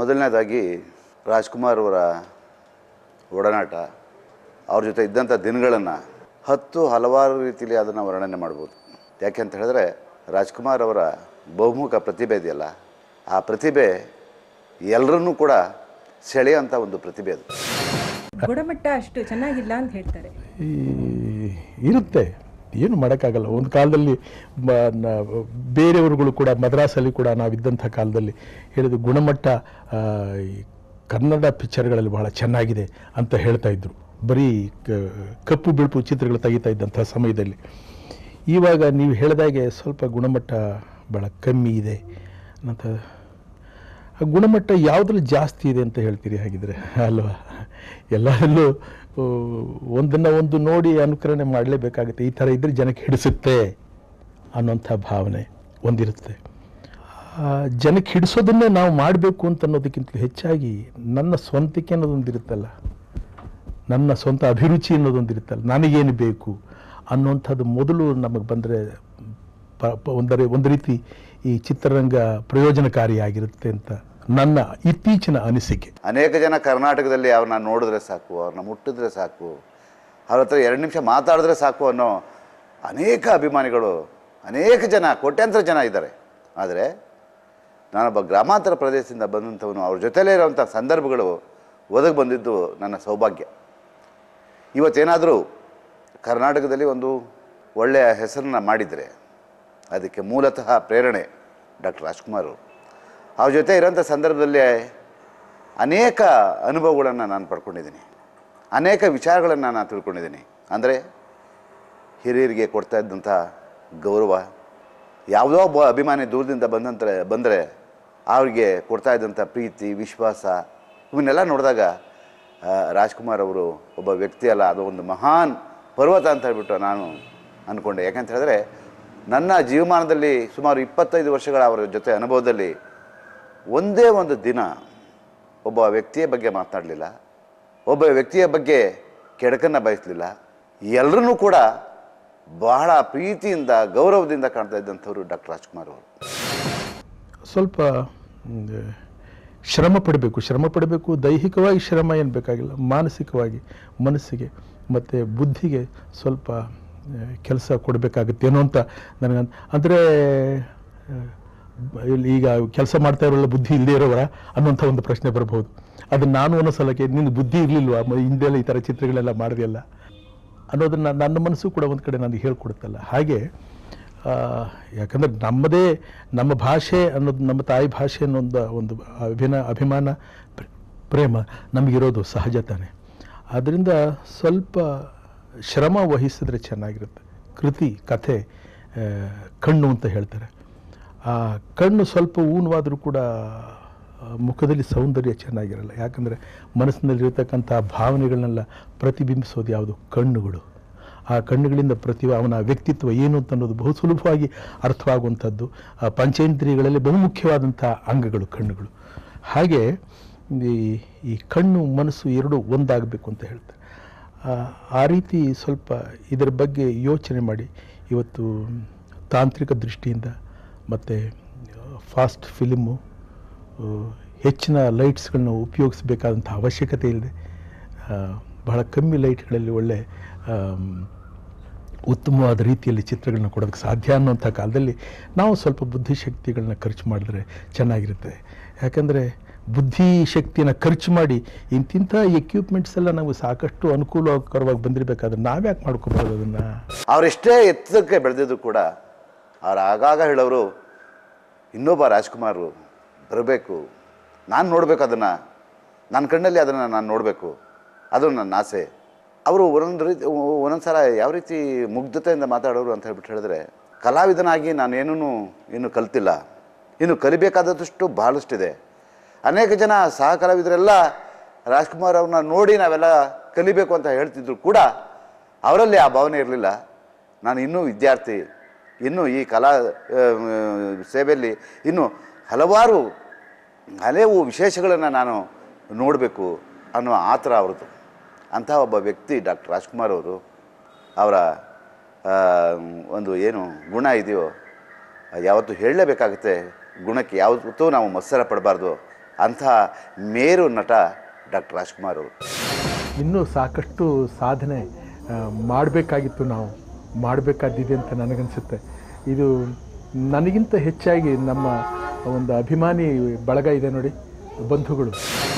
ಮೊದಲನೇದಾಗಿ ರಾಜ್ಕುಮಾರ್ ಅವರ ಒಡನಾಟ ಅವ್ರ ಜೊತೆ ಇದ್ದಂಥ ದಿನಗಳನ್ನು ಹತ್ತು ಹಲವಾರು ರೀತಿಯಲ್ಲಿ ಅದನ್ನು ವರ್ಣನೆ ಮಾಡ್ಬೋದು ಯಾಕೆ ಅಂತ ಹೇಳಿದ್ರೆ ರಾಜ್ಕುಮಾರ್ ಅವರ ಬಹುಮುಖ ಪ್ರತಿಭೆ ಇದೆಯಲ್ಲ ಆ ಪ್ರತಿಭೆ ಎಲ್ಲರನ್ನೂ ಕೂಡ ಸೆಳೆಯೋಂಥ ಒಂದು ಪ್ರತಿಭೆ ಅದು ಗುಣಮಟ್ಟ ಅಷ್ಟು ಚೆನ್ನಾಗಿಲ್ಲ ಅಂತ ಹೇಳ್ತಾರೆ ಈ ಇರುತ್ತೆ ಏನು ಮಾಡೋಕ್ಕಾಗಲ್ಲ ಒಂದು ಕಾಲದಲ್ಲಿ ಮ- ನ- ಬೇರೆಯವರುಗಳು ಕೂಡ ಮದ್ರಾಸಲ್ಲಿ ಕೂಡ ನಾವಿದ್ದಂಥ ಕಾಲದಲ್ಲಿ ಹೇಳಿದ ಗುಣಮಟ್ಟ ಆ, ಈ ಕನ್ನಡ ಪಿಕ್ಚರ್ಗಳಲ್ಲಿ ಬಹಳ ಚೆನ್ನಾಗಿದೆ ಅಂತ ಹೇಳ್ತಾ ಇದ್ರು ಬರೀ ಕ- ಕಪ್ಪು ಬಿಳುಪು ಚಿತ್ರಗಳು ತೆಗಿತಾ ಇದ್ದಂಥ ಸಮಯದಲ್ಲಿ ಇವಾಗ ನೀವು ಹೇಳಿದಾಗೆ ಸ್ವಲ್ಪ ಗುಣಮಟ್ಟ ಭಾಳ ಕಮ್ಮಿ ಇದೆ ಅಂತ ಆ ಗುಣಮಟ್ಟ ಯಾವುದ್ರಲ್ಲಿ ಜಾಸ್ತಿ ಇದೆ ಅಂತ ಹೇಳ್ತೀರಿ ಹಾಗಿದ್ರೆ ಅಲ್ವಾ ಎಲ್ಲರಲ್ಲೂ ಆ, ಒಂದನ್ನು ಒಂದು ನೋಡಿ ಅನುಕರಣೆ ಮಾಡಲೇಬೇಕಾಗುತ್ತೆ ಈ ಥರ ಇದ್ದರೆ ಜನಕ್ಕೆ ಹಿಡಿಸುತ್ತೆ ಅನ್ನೋಂಥ ಭಾವನೆ ಒಂದಿರುತ್ತೆ ಆ, ಜನಕ್ಕೆ ಹಿಡಿಸೋದನ್ನೇ ನಾವು ಮಾಡಬೇಕು ಅಂತ ಅನ್ನೋದಕ್ಕಿಂತ ಹೆಚ್ಚಾಗಿ ನನ್ನ ಸ್ವಂತಿಕೆ ಅನ್ನೋದೊಂದಿರುತ್ತಲ್ಲ ನನ್ನ ಸ್ವಂತ ಅಭಿರುಚಿ ಅನ್ನೋದೊಂದಿರುತ್ತಲ್ಲ ನನಗೇನು ಬೇಕು ಅನ್ನೋಂಥದ್ದು ಮೊದಲು ನಮಗೆ ಬಂದರೆ ಪ ಪ- ಒಂದರ ಒಂದು ರೀತಿ ಈ ಚಿತ್ರರಂಗ ಪ್ರಯೋಜನಕಾರಿಯಾಗಿರುತ್ತೆ ಅಂತ ನನ್ನ ಇತ್ತೀಚಿನ ಅನಿಸಿಕೆ ಅನೇಕ ಜನ ಕರ್ನಾಟಕದಲ್ಲಿ ಅವ್ರನ್ನ ನೋಡಿದ್ರೆ ಸಾಕು ಅವ್ರನ್ನ ಮುಟ್ಟಿದ್ರೆ ಸಾಕು ಅವ್ರ ಹತ್ರ ಎರಡು ನಿಮಿಷ ಮಾತಾಡಿದ್ರೆ ಸಾಕು ಅನ್ನೋ ಅನೇಕ ಅಭಿಮಾನಿಗಳು ಅನೇಕ ಜನ ಕೋಟ್ಯಾಂತರ ಜನ ಇದ್ದಾರೆ ಆದರೆ ನಾನೊಬ್ಬ ಗ್ರಾಮಾಂತರ ಪ್ರದೇಶದಿಂದ ಬಂದಂಥವನು ಅವ್ರ ಜೊತೆಲೇ ಇರೋವಂಥ ಸಂದರ್ಭಗಳು ಒದಗಿ ಬಂದಿದ್ದು ನನ್ನ ಸೌಭಾಗ್ಯ ಇವತ್ತೇನಾದರೂ ಕರ್ನಾಟಕದಲ್ಲಿ ಒಂದು ಒಳ್ಳೆಯ ಹೆಸರನ್ನ ಮಾಡಿದರೆ ಅದಕ್ಕೆ ಮೂಲತಃ ಪ್ರೇರಣೆ ಡಾಕ್ಟರ್ ರಾಜ್ಕುಮಾರ್ ಅವರು ಅವ್ರ ಜೊತೆ ಇರೋಂಥ ಸಂದರ್ಭದಲ್ಲಿ ಅನೇಕ ಅನುಭವಗಳನ್ನು ನಾನು ಪಡ್ಕೊಂಡಿದ್ದೀನಿ ಅನೇಕ ವಿಚಾರಗಳನ್ನು ನಾನು ತಿಳ್ಕೊಂಡಿದ್ದೀನಿ ಅಂದರೆ ಹಿರಿಯರಿಗೆ ಕೊಡ್ತಾ ಇದ್ದಂಥ ಗೌರವ ಯಾವುದೋ ಒಬ್ಬ ಅಭಿಮಾನಿ ದೂರದಿಂದ ಬಂದಂತ ಬಂದರೆ ಅವ್ರಿಗೆ ಕೊಡ್ತಾ ಇದ್ದಂಥ ಪ್ರೀತಿ ವಿಶ್ವಾಸ ಇವನ್ನೆಲ್ಲ ನೋಡಿದಾಗ ಆ, ರಾಜ್ಕುಮಾರ್ ಅವರು ಒಬ್ಬ ವ್ಯಕ್ತಿ ಅಲ್ಲ ಅದು ಒಂದು ಮಹಾನ್ ಪರ್ವತ ಅಂತ ಹೇಳ್ಬಿಟ್ಟು ನಾನು ಅಂದ್ಕೊಂಡೆ ಯಾಕಂತ ಹೇಳಿದ್ರೆ ನನ್ನ ಜೀವಮಾನದಲ್ಲಿ ಸುಮಾರು ಇಪ್ಪತ್ತೈದು ವರ್ಷಗಳ ಅವರ ಜೊತೆ ಅನುಭವದಲ್ಲಿ ಒಂದೇ ಒಂದು ದಿನ ಒಬ್ಬ ವ್ಯಕ್ತಿಯ ಬಗ್ಗೆ ಮಾತನಾಡಲಿಲ್ಲ ಒಬ್ಬ ವ್ಯಕ್ತಿಯ ಬಗ್ಗೆ ಕೆಡಕನ್ನು ಬಯಸಲಿಲ್ಲ ಎಲ್ಲರನ್ನೂ ಕೂಡ ಬಹಳ ಪ್ರೀತಿಯಿಂದ ಗೌರವದಿಂದ ಕಾಣ್ತಾ ಇದ್ದಂಥವ್ರು ಡಾಕ್ಟರ್ ರಾಜ್ಕುಮಾರ್ ಅವರು ಸ್ವಲ್ಪ ಮ್, ಶ್ರಮ ಪಡಬೇಕು ಶ್ರಮ ಪಡಬೇಕು ದೈಹಿಕವಾಗಿ ಶ್ರಮ ಏನು ಬೇಕಾಗಿಲ್ಲ ಮಾನಸಿಕವಾಗಿ ಮನಸ್ಸಿಗೆ ಮತ್ತು ಬುದ್ಧಿಗೆ ಸ್ವಲ್ಪ ಕೆಲಸ ಕೊಡಬೇಕಾಗುತ್ತೇನೋ ಅಂತ ನನಗೆ ಅಂದರೆ ಇಲ್ಲಿ ಈಗ ಕೆಲಸ ಮಾಡ್ತಾ ಇರೋಲ್ಲ ಬುದ್ಧಿ ಇಲ್ಲದೆ ಇರೋವರ ಅನ್ನೋಂಥ ಒಂದು ಪ್ರಶ್ನೆ ಬರ್ಬೋದು ಅದನ್ನು ನಾನು ಅನ್ನೋ ಸಲಕ್ಕೆ ನಿನ್ನ ಬುದ್ಧಿ ಇರಲಿಲ್ವಾ ಹಿಂದೆಲ್ಲ ಈ ಥರ ಚಿತ್ರಗಳೆಲ್ಲ ಮಾಡಿದೆಯಲ್ಲ ಅನ್ನೋದನ್ನು ನನ್ನ ಮನಸ್ಸು ಕೂಡ ಒಂದು ಕಡೆ ನನಗೆ ಹೇಳ್ಕೊಡುತ್ತಲ್ಲ ಹಾಗೆ ಆ, ಯಾಕಂದ್ರೆ ನಮ್ಮದೇ ನಮ್ಮ ಭಾಷೆ ಅನ್ನೋದು ನಮ್ಮ ತಾಯಿ ಭಾಷೆ ಅನ್ನೋದು ಒಂದು ಅಭಿನ ಅಭಿಮಾನ ಪ್ರ- ಪ್ರೇಮ ನಮಗಿರೋದು ಸಹಜ ತಾನೆ ಆದ್ದರಿಂದ ಸ್ವಲ್ಪ ಶ್ರಮ ವಹಿಸಿದ್ರೆ ಚೆನ್ನಾಗಿರುತ್ತೆ ಕೃತಿ ಕಥೆ ಆ, ಕಣ್ಣು ಅಂತ ಹೇಳ್ತಾರೆ ಆ ಕಣ್ಣು ಸ್ವಲ್ಪ ಊನವಾದರೂ ಕೂಡ ಆ, ಮುಖದಲ್ಲಿ ಸೌಂದರ್ಯ ಚೆನ್ನಾಗಿರಲ್ಲ ಯಾಕಂದರೆ ಮನಸ್ಸಿನಲ್ಲಿರ್ತಕ್ಕಂಥ ಭಾವನೆಗಳನ್ನೆಲ್ಲ ಪ್ರತಿಬಿಂಬಿಸೋದು ಯಾವುದು ಕಣ್ಣುಗಳು ಆ ಕಣ್ಣುಗಳಿಂದ ಪ್ರತಿಭೆ ಅವನ ವ್ಯಕ್ತಿತ್ವ ಏನು ಅಂತ ಅನ್ನೋದು ಬಹು ಸುಲಭವಾಗಿ ಅರ್ಥವಾಗುವಂಥದ್ದು ಆ ಪಂಚೇಂದ್ರಿಯಗಳಲ್ಲಿ ಬಹುಮುಖ್ಯವಾದಂಥ ಅಂಗಗಳು ಕಣ್ಣುಗಳು ಹಾಗೆ ಈ ಈ ಕಣ್ಣು ಮನಸ್ಸು ಎರಡೂ ಒಂದಾಗಬೇಕು ಅಂತ ಹೇಳ್ತಾರೆ ಆ, ಆ ರೀತಿ ಸ್ವಲ್ಪ ಇದರ ಬಗ್ಗೆ ಯೋಚನೆ ಮಾಡಿ ಇವತ್ತು ತಾಂತ್ರಿಕ ದೃಷ್ಟಿಯಿಂದ ಮತ್ತು ಫಾಸ್ಟ್ ಫಿಲಿಮು ಆ, ಹೆಚ್ಚಿನ ಲೈಟ್ಸ್ಗಳನ್ನ ಉಪಯೋಗಿಸಬೇಕಾದಂಥ ಅವಶ್ಯಕತೆ ಇಲ್ಲದೆ ಆ, ಬಹಳ ಕಮ್ಮಿ ಲೈಟ್ಗಳಲ್ಲಿ ಒಳ್ಳೆ ಆಮ್, ಉತ್ತಮವಾದ ರೀತಿಯಲ್ಲಿ ಚಿತ್ರಗಳನ್ನ ಕೊಡೋದಕ್ಕೆ ಸಾಧ್ಯ ಅನ್ನೋಂಥ ಕಾಲದಲ್ಲಿ ನಾವು ಸ್ವಲ್ಪ ಬುದ್ಧಿಶಕ್ತಿಗಳನ್ನ ಖರ್ಚು ಮಾಡಿದ್ರೆ ಚೆನ್ನಾಗಿರುತ್ತೆ ಯಾಕಂದರೆ ಬುದ್ಧಿಶಕ್ತಿಯನ್ನು ಖರ್ಚು ಮಾಡಿ ಇಂತಿಂಥ ಎಕ್ವಿಪ್ಮೆಂಟ್ಸ್ ಎಲ್ಲ ನಾವು ಸಾಕಷ್ಟು ಅನುಕೂಲಕರವಾಗಿ ಬಂದಿರಬೇಕಾದ್ರೆ ನಾವ್ಯಾಕೆ ಮಾಡ್ಕೋಬಾರ್ದು ಅದನ್ನು ಅವರೆಷ್ಟೇ ಎತ್ತರಕ್ಕೆ ಬೆಳೆದಿದ್ರು ಕೂಡ ಅವ್ರು ಆಗಾಗ ಹೇಳೋರು ಇನ್ನೊಬ್ಬ ರಾಜ್ಕುಮಾರ್ ಬರಬೇಕು ನಾನು ನೋಡಬೇಕು ಅದನ್ನು ನನ್ನ ಕಣ್ಣಲ್ಲಿ ಅದನ್ನು ನಾನು ನೋಡಬೇಕು ಅದು ನನ್ನ ಆಸೆ ಅವರು ಒಂದೊಂದು ರೀತಿ ಒಂದೊಂದು ಸಲ ಯಾವ ರೀತಿ ಮುಗ್ಧತೆಯಿಂದ ಮಾತಾಡೋರು ಅಂತ ಹೇಳ್ಬಿಟ್ಟು ಹೇಳಿದ್ರೆ ಕಲಾವಿದನಾಗಿ ನಾನೇನೂ ಇನ್ನೂ ಕಲ್ತಿಲ್ಲ ಇನ್ನು ಕಲಿಬೇಕಾದಷ್ಟು ಬಹಳಷ್ಟಿದೆ ಅನೇಕ ಜನ ಸಹ ಕಲಾವಿದರೆಲ್ಲ ರಾಜ್ಕುಮಾರ್ ಅವ್ರನ್ನ ನೋಡಿ ನಾವೆಲ್ಲ ಕಲಿಬೇಕು ಅಂತ ಹೇಳ್ತಿದ್ರು ಕೂಡ ಅವರಲ್ಲಿ ಆ ಭಾವನೆ ಇರಲಿಲ್ಲ ನಾನು ಇನ್ನೂ ವಿದ್ಯಾರ್ಥಿ ಇನ್ನೂ ಈ ಕಲಾ ಆ, ಸೇವೆಯಲ್ಲಿ ಇನ್ನೂ ಹಲವಾರು ಹಲವು ವಿಶೇಷಗಳನ್ನು ನಾನು ನೋಡಬೇಕು ಅನ್ನೋ ಆತರ ಅವ್ರದ್ದು ಅಂತಹ ಒಬ್ಬ ವ್ಯಕ್ತಿ ಡಾಕ್ಟರ್ ರಾಜ್ಕುಮಾರ್ ಅವರು ಅವರ ಆ, ಒಂದು ಏನು ಗುಣ ಇದೆಯೋ ಯಾವತ್ತೂ ಹೇಳಲೇಬೇಕಾಗುತ್ತೆ ಗುಣಕ್ಕೆ ಯಾವತ್ತೂ ನಾವು ಮತ್ಸರ ಪಡಬಾರ್ದು ಅಂಥ ಮೇರು ನಟ ಡಾಕ್ಟರ್ ರಾಜ್ಕುಮಾರ್ ಅವರು ಇನ್ನೂ ಸಾಕಷ್ಟು ಸಾಧನೆ ಮಾಡಬೇಕಾಗಿತ್ತು ನಾವು ಮಾಡಬೇಕಾದಿದೆ ಅಂತ ನನಗನ್ಸುತ್ತೆ ಇದು ನನಗಿಂತ ಹೆಚ್ಚಾಗಿ ನಮ್ಮ ಒಂದು ಅಭಿಮಾನಿ ಬಳಗ ಇದೆ ನೋಡಿ ಬಂಧುಗಳು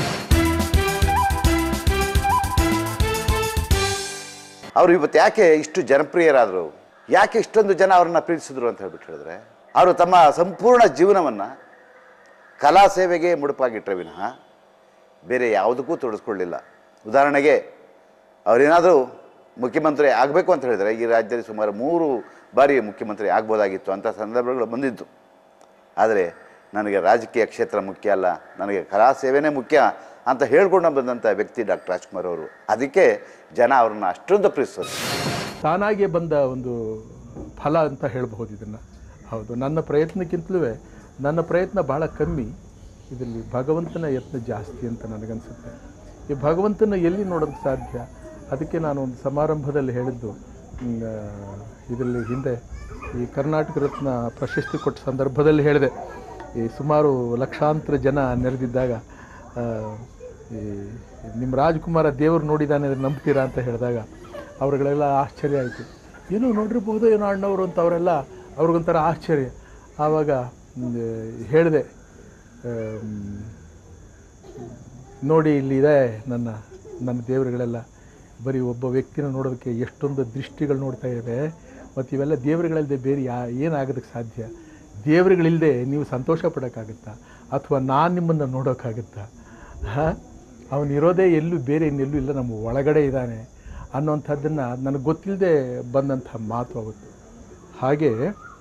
ಅವರು ಇವತ್ತು ಯಾಕೆ ಇಷ್ಟು ಜನಪ್ರಿಯರಾದರು ಯಾಕೆ ಇಷ್ಟೊಂದು ಜನ ಅವ್ರನ್ನ ಪ್ರೀತಿಸಿದ್ರು ಅಂತ ಹೇಳ್ಬಿಟ್ಟು ಹೇಳಿದ್ರೆ ಅವರು ತಮ್ಮ ಸಂಪೂರ್ಣ ಜೀವನವನ್ನು ಕಲಾ ಸೇವೆಗೆ ಮುಡುಪಾಗಿಟ್ಟರೆ ವಿನಃ ಬೇರೆ ಯಾವುದಕ್ಕೂ ತೊಡಸ್ಕೊಳ್ಳಿಲ್ಲ ಉದಾಹರಣೆಗೆ ಅವರೇನಾದರೂ ಮುಖ್ಯಮಂತ್ರಿ ಆಗಬೇಕು ಅಂತ ಹೇಳಿದರೆ ಈ ರಾಜ್ಯದಲ್ಲಿ ಸುಮಾರು ಮೂರು ಬಾರಿ ಮುಖ್ಯಮಂತ್ರಿ ಆಗ್ಬೋದಾಗಿತ್ತು ಅಂಥ ಸಂದರ್ಭಗಳು ಬಂದಿದ್ದು ಆದರೆ ನನಗೆ ರಾಜಕೀಯ ಕ್ಷೇತ್ರ ಮುಖ್ಯ ಅಲ್ಲ ನನಗೆ ಕಲಾ ಸೇವೆನೇ ಮುಖ್ಯ ಅಂತ ಹೇಳ್ಕೊಂಡು ಬಂದಂಥ ವ್ಯಕ್ತಿ ಡಾಕ್ಟರ್ ರಾಜ್ಕುಮಾರ್ ಅವರು ಅದಕ್ಕೆ ಜನ ಅವ್ರನ್ನ ಅಷ್ಟೊಂದು ಪ್ರೀತಿಸೋದು ತಾನಾಗೆ ಬಂದ ಒಂದು ಫಲ ಅಂತ ಹೇಳಬಹುದು ಇದನ್ನು ಹೌದು ನನ್ನ ಪ್ರಯತ್ನಕ್ಕಿಂತಲೂ ನನ್ನ ಪ್ರಯತ್ನ ಭಾಳ ಕಮ್ಮಿ ಇದರಲ್ಲಿ ಭಗವಂತನ ಯತ್ನ ಜಾಸ್ತಿ ಅಂತ ನನಗನ್ಸುತ್ತೆ ಈ ಭಗವಂತನ ಎಲ್ಲಿ ನೋಡೋಕ್ಕೆ ಸಾಧ್ಯ ಅದಕ್ಕೆ ನಾನು ಒಂದು ಸಮಾರಂಭದಲ್ಲಿ ಹೇಳಿದ್ದು ಇದರಲ್ಲಿ ಹಿಂದೆ ಈ ಕರ್ನಾಟಕ ರತ್ನ ಪ್ರಶಸ್ತಿ ಕೊಟ್ಟ ಸಂದರ್ಭದಲ್ಲಿ ಹೇಳಿದೆ ಈ ಸುಮಾರು ಲಕ್ಷಾಂತರ ಜನ ನೆರೆದಿದ್ದಾಗ ಆ, ಈ ನಿಮ್ಮ ರಾಜ್ಕುಮಾರ ದೇವರು ನೋಡಿದ್ದಾನೆ ಅಂದ್ರೆ ನಂಬ್ತೀರಾ ಅಂತ ಹೇಳಿದಾಗ ಅವ್ರುಗಳೆಲ್ಲ ಆಶ್ಚರ್ಯ ಆಯಿತು ಏನೋ ನೋಡಿರ್ಬೋದು ಏನೋ ಅಣ್ಣವರು ಅಂತ ಅವರೆಲ್ಲ ಅವ್ರಿಗೊಂಥರ ಆಶ್ಚರ್ಯ ಆವಾಗ ಹೇಳಿದೆ ನೋಡಿ ಇಲ್ಲಿದೆ ನನ್ನ ನನ್ನ ದೇವರುಗಳೆಲ್ಲ ಬರೀ ಒಬ್ಬ ವ್ಯಕ್ತಿನ ನೋಡೋದಕ್ಕೆ ಎಷ್ಟೊಂದು ದೃಷ್ಟಿಗಳು ನೋಡ್ತಾ ಇವೆ ಮತ್ತು ಇವೆಲ್ಲ ದೇವರುಗಳಿಲ್ಲದೆ ಬೇರೆ ಯಾ ಏನಾಗೋದಕ್ಕೆ ಸಾಧ್ಯ ದೇವರುಗಳಿಲ್ಲದೆ ನೀವು ಸಂತೋಷ ಪಡೋಕ್ಕಾಗುತ್ತಾ ಅಥವಾ ನಾನು ನಿಮ್ಮನ್ನು ನೋಡೋಕ್ಕಾಗುತ್ತಾ ಹಾಂ ಅವನಿರೋದೇ ಎಲ್ಲೂ ಬೇರೆ ಇನ್ನೆಲ್ಲೂ ಇಲ್ಲ ನಮ್ಮ ಒಳಗಡೆ ಇದ್ದಾನೆ ಅನ್ನೋಂಥದ್ದನ್ನು ನನಗೆ ಗೊತ್ತಿಲ್ಲದೆ ಬಂದಂಥ ಮಾತು ಅವತ್ತು ಹಾಗೆ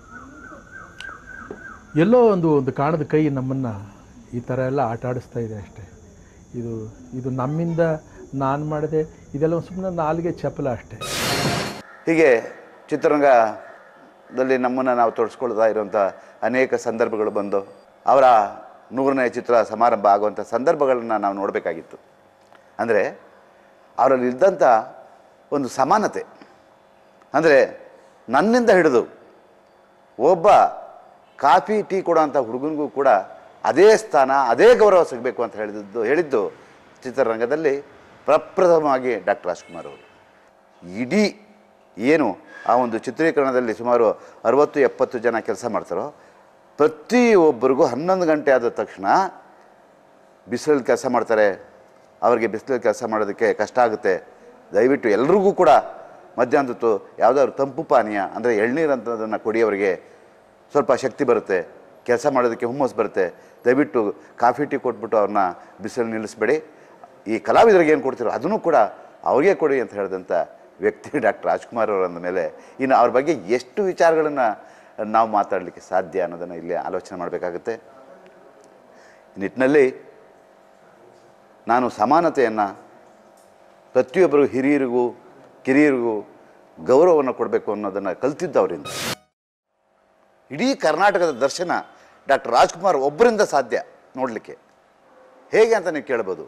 ಎಲ್ಲೋ ಒಂದು ಒಂದು ಕಾಣದ ಕೈ ನಮ್ಮನ್ನು ಈ ಥರ ಎಲ್ಲ ಆಟ ಆಡಿಸ್ತಾ ಇದೆ ಅಷ್ಟೇ ಇದು ಇದು ನಮ್ಮಿಂದ ನಾನು ಮಾಡಿದೆ ಇದೆಲ್ಲ ಒಂದು ಸುಮ್ಮನೆ ನಾಲಿಗೆ ಚಪಲ ಅಷ್ಟೇ ಹೀಗೆ ಚಿತ್ರರಂಗದಲ್ಲಿ ನಮ್ಮನ್ನು ನಾವು ತೊಡಸ್ಕೊಳ್ತಾ ಇರುವಂಥ ಅನೇಕ ಸಂದರ್ಭಗಳು ಬಂದು ಅವರ ನೂರನೇ ಚಿತ್ರ ಸಮಾರಂಭ ಆಗುವಂಥ ಸಂದರ್ಭಗಳನ್ನು ನಾವು ನೋಡಬೇಕಾಗಿತ್ತು ಅಂದರೆ ಅವರಲ್ಲಿ ಇದ್ದಂಥ ಒಂದು ಸಮಾನತೆ ಅಂದರೆ ನನ್ನಿಂದ ಹಿಡಿದು ಒಬ್ಬ ಕಾಫಿ ಟೀ ಕೊಡೋಂಥ ಹುಡುಗನಿಗೂ ಕೂಡ ಅದೇ ಸ್ಥಾನ ಅದೇ ಗೌರವ ಸಿಗಬೇಕು ಅಂತ ಹೇಳಿದ್ದು ಹೇಳಿದ್ದು ಚಿತ್ರರಂಗದಲ್ಲಿ ಪ್ರಪ್ರಥಮವಾಗಿ ಡಾಕ್ಟರ್ ರಾಜ್ಕುಮಾರ್ ಅವರು ಇಡೀ ಏನು ಆ ಒಂದು ಚಿತ್ರೀಕರಣದಲ್ಲಿ ಸುಮಾರು ಅರವತ್ತು ಎಪ್ಪತ್ತು ಜನ ಕೆಲಸ ಮಾಡ್ತಾರೋ ಪ್ರತಿಯೊಬ್ಬರಿಗೂ ಹನ್ನೊಂದು ಗಂಟೆ ಆದ ತಕ್ಷಣ ಬಿಸಿಲಲ್ಲಿ ಕೆಲಸ ಮಾಡ್ತಾರೆ ಅವರಿಗೆ ಬಿಸಿಲಲ್ಲಿ ಕೆಲಸ ಮಾಡೋದಕ್ಕೆ ಕಷ್ಟ ಆಗುತ್ತೆ ದಯವಿಟ್ಟು ಎಲ್ರಿಗೂ ಕೂಡ ಮಧ್ಯಾಹ್ನದ್ದು ಯಾವುದಾದ್ರು ತಂಪು ಪಾನೀಯ ಅಂದರೆ ಎಳ್ನೀರು ಅಂತದನ್ನು ಕೊಡಿ ಅವರಿಗೆ ಸ್ವಲ್ಪ ಶಕ್ತಿ ಬರುತ್ತೆ ಕೆಲಸ ಮಾಡೋದಕ್ಕೆ ಹುಮ್ಮಸ್ ಬರುತ್ತೆ ದಯವಿಟ್ಟು ಕಾಫಿ ಟೀ ಕೊಟ್ಬಿಟ್ಟು ಅವ್ರನ್ನ ಬಿಸಿಲು ನಿಲ್ಲಿಸ್ಬೇಡಿ ಈ ಕಲಾವಿದರಿಗೆ ಏನು ಕೊಡ್ತೀರೋ ಅದನ್ನು ಕೂಡ ಅವ್ರಿಗೆ ಕೊಡಿ ಅಂತ ಹೇಳಿದಂಥ ವ್ಯಕ್ತಿ ಡಾಕ್ಟರ್ ರಾಜ್ಕುಮಾರ್ ಅವರ ಮೇಲೆ ಇನ್ನು ಅವ್ರ ಬಗ್ಗೆ ಎಷ್ಟು ವಿಚಾರಗಳನ್ನು ನಾವು ಮಾತಾಡಲಿಕ್ಕೆ ಸಾಧ್ಯ ಅನ್ನೋದನ್ನು ಇಲ್ಲಿ ಆಲೋಚನೆ ಮಾಡಬೇಕಾಗುತ್ತೆ ಈ ನಿಟ್ಟಿನಲ್ಲಿ ನಾನು ಸಮಾನತೆಯನ್ನು ಪ್ರತಿಯೊಬ್ಬರು ಹಿರಿಯರಿಗೂ ಕಿರಿಯರಿಗೂ ಗೌರವವನ್ನು ಕೊಡಬೇಕು ಅನ್ನೋದನ್ನು ಕಲ್ತಿದ್ದು ಅವರಿಂದ ಇಡೀ ಕರ್ನಾಟಕದ ದರ್ಶನ ಡಾಕ್ಟರ್ ರಾಜ್ಕುಮಾರ್ ಒಬ್ಬರಿಂದ ಸಾಧ್ಯ ನೋಡಲಿಕ್ಕೆ ಹೇಗೆ ಅಂತ ನೀವು ಕೇಳ್ಬೋದು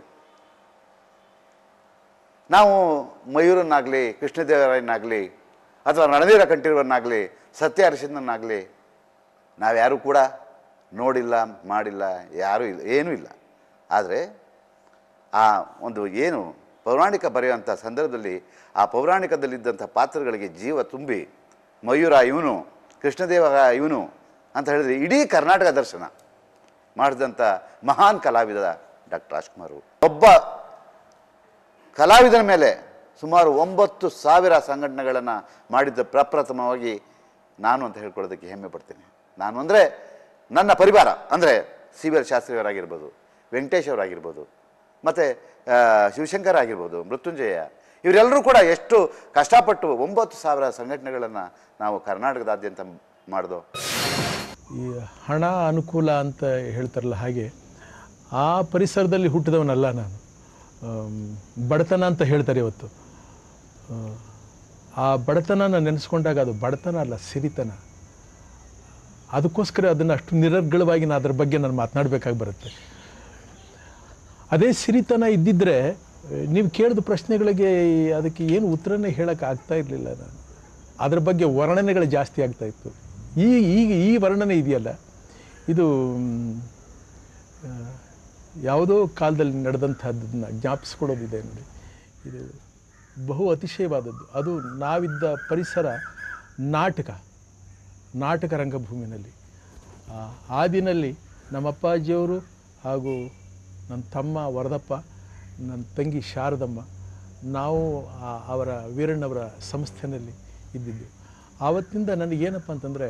ನಾವು ಮಯೂರನ್ನಾಗಲಿ ಕೃಷ್ಣದೇವರಾಯನಾಗಲಿ ಅಥವಾ ರಣವೀರ ಕಂಠೀರವನ್ನಾಗಲಿ ಸತ್ಯ ಹರಿಶ್ಚಂದ್ರನಾಗಲಿ ನಾವ್ಯಾರೂ ಕೂಡ ನೋಡಿಲ್ಲ ಮಾಡಿಲ್ಲ ಯಾರೂ ಇಲ್ಲ ಏನೂ ಇಲ್ಲ ಆದರೆ ಆ ಒಂದು ಏನು ಪೌರಾಣಿಕ ಬರೆಯುವಂಥ ಸಂದರ್ಭದಲ್ಲಿ ಆ ಪೌರಾಣಿಕದಲ್ಲಿದ್ದಂಥ ಪಾತ್ರಗಳಿಗೆ ಜೀವ ತುಂಬಿ ಮಯೂರ ಇವನು ಕೃಷ್ಣದೇವ ಇವನು ಅಂತ ಹೇಳಿದ್ರೆ ಇಡೀ ಕರ್ನಾಟಕ ದರ್ಶನ ಮಾಡಿದಂಥ ಮಹಾನ್ ಕಲಾವಿದ ಡಾಕ್ಟರ್ ರಾಜ್ಕುಮಾರ್ ಅವರು. ಒಬ್ಬ ಕಲಾವಿದನ ಮೇಲೆ ಸುಮಾರು ಒಂಬತ್ತು ಸಾವಿರ ಸಂಘಟನೆಗಳನ್ನು ಮಾಡಿದ್ದ ಪ್ರಪ್ರಥಮವಾಗಿ ನಾನು ಅಂತ ಹೇಳ್ಕೊಳ್ಳೋದಕ್ಕೆ ಹೆಮ್ಮೆ ಪಡ್ತೀನಿ ನಾನು ಅಂದರೆ ನನ್ನ ಪರಿವಾರ ಅಂದರೆ ಸಿ ವಿ ಎಲ್ ಶಾಸ್ತ್ರಿಯವರಾಗಿರ್ಬೋದು ವೆಂಕಟೇಶ್ ಅವರಾಗಿರ್ಬೋದು ಮತ್ತು ಶಿವಶಂಕರ್ ಆಗಿರ್ಬೋದು ಮೃತ್ಯುಂಜಯ ಇವರೆಲ್ಲರೂ ಕೂಡ ಎಷ್ಟು ಕಷ್ಟಪಟ್ಟು ಒಂಬತ್ತು ಸಾವಿರ ಸಂಘಟನೆಗಳನ್ನು ನಾವು ಕರ್ನಾಟಕದಾದ್ಯಂತ ಮಾಡಿದೋ ಈ ಹಣ ಅನುಕೂಲ ಅಂತ ಹೇಳ್ತಾರಲ್ಲ ಹಾಗೆ ಆ ಪರಿಸರದಲ್ಲಿ ಹುಟ್ಟಿದವನಲ್ಲ ನಾನು ಆಮ್, ಬಡತನ ಅಂತ ಹೇಳ್ತಾರೆ ಇವತ್ತು ಆ, ಆ ಬಡತನನ ನೆನೆಸ್ಕೊಂಡಾಗ ಅದು ಬಡತನ ಅಲ್ಲ ಸಿರಿತನ ಅದಕ್ಕೋಸ್ಕರ ಅದನ್ನು ಅಷ್ಟು ನಿರರ್ಗಳವಾಗಿ ನಾನು ಅದ್ರ ಬಗ್ಗೆ ನಾನು ಮಾತನಾಡಬೇಕಾಗಿ ಬರುತ್ತೆ ಅದೇ ಸಿರಿತನ ಇದ್ದಿದ್ದರೆ ನೀವು ಕೇಳಿದ ಪ್ರಶ್ನೆಗಳಿಗೆ ಅದಕ್ಕೆ ಏನು ಉತ್ತರನೇ ಹೇಳೋಕ್ಕೆ ಆಗ್ತಾ ಇರಲಿಲ್ಲ ನಾನು ಅದ್ರ ಬಗ್ಗೆ ವರ್ಣನೆಗಳು ಜಾಸ್ತಿ ಆಗ್ತಾ ಇತ್ತು ಈ ಈಗ ಈ ವರ್ಣನೆ ಇದೆಯಲ್ಲ ಇದು ಮ್, ಆ, ಯಾವುದೋ ಕಾಲದಲ್ಲಿ ನಡೆದಂಥದ್ದನ್ನು ಜ್ಞಾಪಿಸ್ಕೊಳ್ಳೋದಿದೆ ನೋಡಿ ಇದು ಬಹು ಅತಿಶಯವಾದದ್ದು ಅದು ನಾವಿದ್ದ ಪರಿಸರ ನಾಟಕ ನಾಟಕ ರಂಗಭೂಮಿನಲ್ಲಿ ಆ, ಆ ದಿನಲ್ಲಿ ನಮ್ಮ ಅಪ್ಪಾಜಿಯವರು ಹಾಗೂ ನನ್ನ ತಮ್ಮ ವರದಪ್ಪ ನನ್ನ ತಂಗಿ ಶಾರದಮ್ಮ ನಾವು ಆ- ಅವರ ವೀರಣ್ಣವರ ಸಂಸ್ಥೆಯಲ್ಲಿ ಇದ್ದಿದ್ದು ಆವತ್ತಿಂದ ನನಗೇನಪ್ಪ ಅಂತಂದರೆ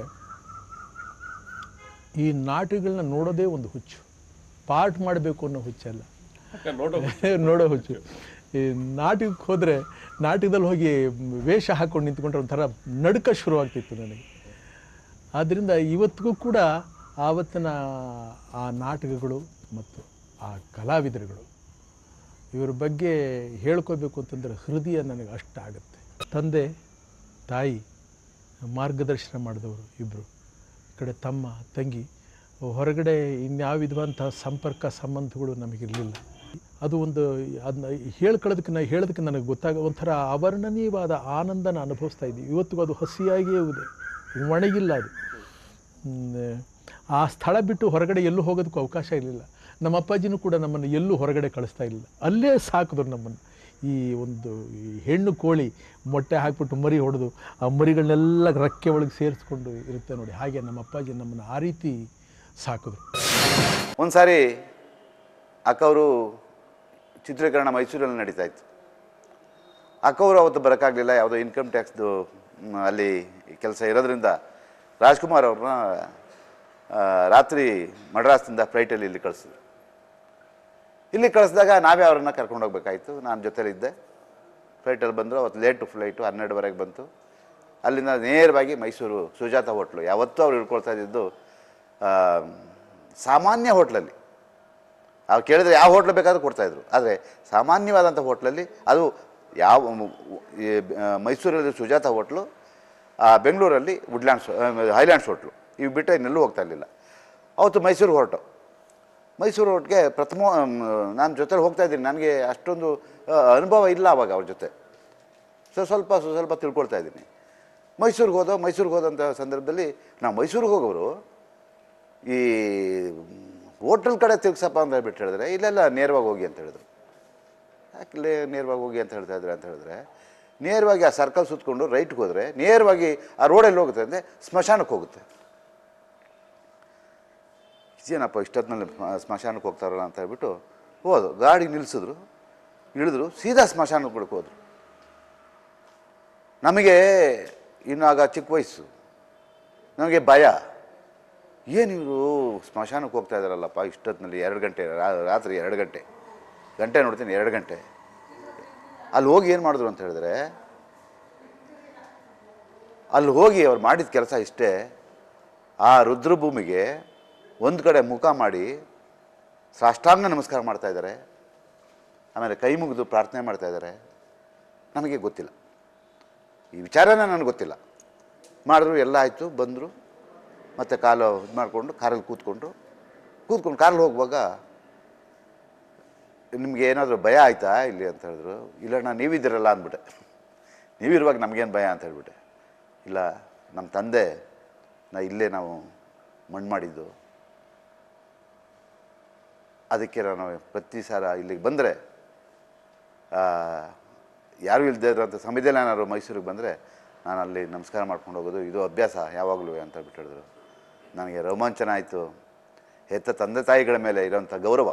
ಈ ನಾಟಕಗಳನ್ನ ನೋಡೋದೇ ಒಂದು ಹುಚ್ಚು ಪಾರ್ಟ್ ಮಾಡಬೇಕು ಅನ್ನೋ ಹುಚ್ಚಲ್ಲ ನೋಡೋ ಹುಚ್ಚು ಈ ನಾಟಕಕ್ಕೆ ಹೋದರೆ ನಾಟಕದಲ್ಲಿ ಹೋಗಿ ವೇಷ ಹಾಕ್ಕೊಂಡು ನಿಂತ್ಕೊಂಡ್ರೆ ಒಂಥರ ನಡುಕ ಶುರುವಾಗ್ತಿತ್ತು ನನಗೆ ಆದ್ದರಿಂದ ಇವತ್ತಿಗೂ ಕೂಡ ಆವತ್ತಿನ ಆ ನಾಟಕಗಳು ಮತ್ತು ಆ ಕಲಾವಿದರುಗಳು ಇವರ ಬಗ್ಗೆ ಹೇಳ್ಕೋಬೇಕು ಅಂತಂದರೆ ಹೃದಯ ನನಗೆ ಅಷ್ಟ ಆಗುತ್ತೆ ತಂದೆ ತಾಯಿ ಮಾರ್ಗದರ್ಶನ ಮಾಡಿದವರು ಇಬ್ಬರು ಈ ಕಡೆ ತಮ್ಮ ತಂಗಿ ಹೊರಗಡೆ ಇನ್ಯಾವ ವಿಧವಂತಹ ಸಂಪರ್ಕ ಸಂಬಂಧಗಳು ನಮಗಿರಲಿಲ್ಲ ಅದು ಒಂದು ಅದನ್ನ ಹೇಳ್ಕೊಳ್ಳೋದಕ್ಕೆ ನಾ ಹೇಳೋದಕ್ಕೆ ನನಗೆ ಗೊತ್ತಾಗ ಒಂಥರ ಅವರ್ಣನೀಯವಾದ ಆನಂದನ ಅನುಭವಿಸ್ತಾ ಇದ್ದೀವಿ ಇವತ್ತಿಗೂ ಅದು ಹಸಿಯಾಗಿಯೇ ಇದೆ ಒಣಗಿಲ್ಲ ಅದು ಹ್ಮ್, ಆ ಸ್ಥಳ ಬಿಟ್ಟು ಹೊರಗಡೆ ಎಲ್ಲೂ ಹೋಗೋದಕ್ಕೂ ಅವಕಾಶ ಇರಲಿಲ್ಲ ನಮ್ಮ ಅಪ್ಪಾಜಿನೂ ಕೂಡ ನಮ್ಮನ್ನು ಎಲ್ಲೂ ಹೊರಗಡೆ ಕಳಿಸ್ತಾ ಇರಲಿಲ್ಲ ಅಲ್ಲೇ ಸಾಕಿದ್ರು ನಮ್ಮನ್ನು ಈ ಒಂದು ಈ ಹೆಣ್ಣು ಕೋಳಿ ಮೊಟ್ಟೆ ಹಾಕ್ಬಿಟ್ಟು ಮರಿ ಹೊಡೆದು ಆ ಮರಿಗಳನ್ನೆಲ್ಲ ರಕ್ಕೆ ಒಳಗೆ ಸೇರಿಸ್ಕೊಂಡು ಇರುತ್ತೆ ನೋಡಿ ಹಾಗೆ ನಮ್ಮ ಅಪ್ಪಾಜಿ ನಮ್ಮನ್ನು ಆ ರೀತಿ ಸಾಕಿದ್ರು ಒಂದು ಸಾರಿ ಅಕ್ಕವರು ಚಿತ್ರೀಕರಣ ಮೈಸೂರಲ್ಲಿ ನಡೀತಾ ಇತ್ತು ಅಕ್ಕವರು ಅವತ್ತು ಬರೋಕ್ಕಾಗಲಿಲ್ಲ ಯಾವುದೋ ಇನ್ಕಮ್ ಟ್ಯಾಕ್ಸ್ದು ಮ್, ಅಲ್ಲಿ ಕೆಲಸ ಇರೋದ್ರಿಂದ ರಾಜ್ಕುಮಾರ್ ಅವ್ರನ್ನ ಆ, ರಾತ್ರಿ ಮಡ್ರಾಸ್ನಿಂದ ಫ್ಲೈಟಲ್ಲಿ ಇಲ್ಲಿ ಕಳಿಸಿದ್ರು ಇಲ್ಲಿ ಕಳಿಸಿದಾಗ ನಾವೇ ಅವ್ರನ್ನ ಕರ್ಕೊಂಡು ಹೋಗ್ಬೇಕಾಯ್ತು ನಾನು ಜೊತೆಲಿದ್ದೆ ಫ್ಲೈಟಲ್ಲಿ ಬಂದರು ಅವತ್ತು ಲೇಟು ಫ್ಲೈಟು ಹನ್ನೆರಡುವರೆಗೆ ಬಂತು ಅಲ್ಲಿಂದ ನೇರವಾಗಿ ಮೈಸೂರು ಸುಜಾತ ಹೋಟ್ಲು ಯಾವತ್ತೂ ಅವ್ರು ಇಳ್ಕೊಳ್ತಾ ಇದ್ದಿದ್ದು ಆ, ಸಾಮಾನ್ಯ ಹೋಟ್ಲಲ್ಲಿ ಅವ್ರು ಕೇಳಿದ್ರೆ ಯಾವ ಹೋಟ್ಲ್ ಬೇಕಾದ್ರೂ ಕೊಡ್ತಾಯಿದ್ರು ಆದರೆ ಸಾಮಾನ್ಯವಾದಂಥ ಹೋಟ್ಲಲ್ಲಿ ಅದು ಯಾವ ಮ್- ಈ ಆ, ಮೈಸೂರಲ್ಲಿ ಸುಜಾತ ಹೋಟ್ಲು ಆ, ಬೆಂಗಳೂರಲ್ಲಿ ವುಡ್ಲ್ಯಾಂಡ್ಸ್ ಆ, ಹೈಲ್ಯಾಂಡ್ಸ್ ಹೋಟ್ಲು ಇವು ಬಿಟ್ಟರೆ ಇನ್ನೆಲ್ಲೂ ಹೋಗ್ತಾ ಇರಲಿಲ್ಲ ಅವತ್ತು ಮೈಸೂರು ಹೊರಟು ಮೈಸೂರು ಹೊಟ್ಟಿಗೆ ಪ್ರಥಮ ನಾನು ಜೊತೆಲಿ ಹೋಗ್ತಾ ಇದ್ದೀನಿ ನನಗೆ ಅಷ್ಟೊಂದು ಆ, ಅನುಭವ ಇಲ್ಲ ಅವಾಗ ಅವ್ರ ಜೊತೆ ಸೊ ಸ್ವಲ್ಪ ಸ್ವ- ಸ್ವಲ್ಪ ತಿಳ್ಕೊಳ್ತಾ ಇದ್ದೀನಿ ಮೈಸೂರಿಗೆ ಹೋದೋ ಮೈಸೂರಿಗೆ ಹೋದಂಥ ಸಂದರ್ಭದಲ್ಲಿ ನಾವು ಮೈಸೂರಿಗೆ ಹೋಗೋರು ಈ ಹೋಟೆಲ್ ಕಡೆ ತಿರ್ಗ್ಸಪ್ಪ ಅಂತ ಹೇಳ್ಬಿಟ್ಟು ಹೇಳಿದ್ರೆ ಇಲ್ಲೆಲ್ಲ ನೇರವಾಗಿ ಹೋಗಿ ಅಂತ ಹೇಳಿದ್ರು ಯಾಕೆ ನೇರವಾಗಿ ಹೋಗಿ ಅಂತ ಹೇಳ್ತಾ ಇದ್ರೆ ಅಂತ ಹೇಳಿದ್ರೆ ನೇರವಾಗಿ ಆ ಸರ್ಕಲ್ ಸುತ್ತಕೊಂಡು ರೈಟ್ಗೆ ಹೋದರೆ ನೇರವಾಗಿ ಆ ರೋಡಲ್ಲಿ ಹೋಗುತ್ತೆ ಅಂದರೆ ಸ್ಮಶಾನಕ್ಕೆ ಹೋಗುತ್ತೆ ಇದೇನಪ್ಪ ಇಷ್ಟೊತ್ತಿನಲ್ಲಿ ಸ್ಮಶಾನಕ್ಕೆ ಹೋಗ್ತಾರಲ್ಲ ಅಂತ ಹೇಳ್ಬಿಟ್ಟು ಹೋದು ಗಾಡಿ ನಿಲ್ಲಿಸಿದ್ರು ಇಳಿದ್ರು ಸೀದಾ ಸ್ಮಶಾನಕ್ಕೆ ಬಿಡಕ್ಕೆ ಹೋದ್ರು ನಮಗೆ ಇನ್ನು ಆಗ ಚಿಕ್ಕ ವಯಸ್ಸು ನಮಗೆ ಭಯ ಏನು ಇವರು ಸ್ಮಶಾನಕ್ಕೆ ಹೋಗ್ತಾ ಇದ್ದಾರಲ್ಲಪ್ಪ ಇಷ್ಟೊತ್ತಿನಲ್ಲಿ ಎರಡು ಗಂಟೆ ರಾ- ರಾತ್ರಿ ಎರಡು ಗಂಟೆ ಗಂಟೆ ನೋಡ್ತೀನಿ ಎರಡು ಗಂಟೆ ಅಲ್ಲಿ ಹೋಗಿ ಏನು ಮಾಡಿದ್ರು ಅಂತ ಹೇಳಿದ್ರೆ ಅಲ್ಲಿ ಹೋಗಿ ಅವ್ರು ಮಾಡಿದ ಕೆಲಸ ಇಷ್ಟೇ ಆ ರುದ್ರಭೂಮಿಗೆ ಒಂದು ಕಡೆ ಮುಖ ಮಾಡಿ ಸಾಷ್ಟಾಂಗ ನಮಸ್ಕಾರ ಮಾಡ್ತಾ ಇದ್ದಾರೆ ಆಮೇಲೆ ಕೈ ಮುಗಿದು ಪ್ರಾರ್ಥನೆ ಮಾಡ್ತಾ ಇದ್ದಾರೆ ನಮಗೆ ಗೊತ್ತಿಲ್ಲ ಈ ವಿಚಾರನೇ ನನಗೆ ಗೊತ್ತಿಲ್ಲ ಮಾಡಿದ್ರು ಎಲ್ಲ ಆಯಿತು ಬಂದರು ಮತ್ತು ಕಾಲು ಇದು ಮಾಡಿಕೊಂಡು ಕಾರಲ್ಲಿ ಕೂತ್ಕೊಂಡು ಕೂತ್ಕೊಂಡು ಕಾರಲ್ಲಿ ಹೋಗುವಾಗ ನಿಮಗೆ ಏನಾದರೂ ಭಯ ಆಯಿತಾ ಇಲ್ಲಿ ಅಂತ ಹೇಳಿದ್ರು ಇಲ್ಲಣ್ಣ ನೀವಿದ್ದೀರಲ್ಲ ಅಂದ್ಬಿಟ್ಟೆ ನೀವಿರುವಾಗ ನಮಗೇನು ಭಯ ಅಂತ ಹೇಳ್ಬಿಟ್ಟೆ ಇಲ್ಲ ನಮ್ಮ ತಂದೆ ನಾ ಇಲ್ಲೇ ನಾವು ಮಣ್ಣು ಮಾಡಿದ್ದು ಅದಕ್ಕೆ ನಾನು ಪ್ರತಿ ಸಾರ ಇಲ್ಲಿಗೆ ಬಂದರೆ ಯಾರೂ ಇಲ್ಲದೆ ಇರೋಂಥ ಸಮಯದಲ್ಲಿ ಏನಾದ್ರು ಮೈಸೂರಿಗೆ ಬಂದರೆ ನಾನು ಅಲ್ಲಿ ನಮಸ್ಕಾರ ಮಾಡ್ಕೊಂಡು ಹೋಗೋದು ಇದು ಅಭ್ಯಾಸ ಯಾವಾಗಲೂ ಅಂತ ಹೇಳ್ಬಿಟ್ಟು ಹೇಳಿದ್ರು ನನಗೆ ರೋಮಾಂಚನ ಆಯಿತು ಹೆತ್ತ ತಂದೆ ತಾಯಿಗಳ ಮೇಲೆ ಇರೋಂಥ ಗೌರವ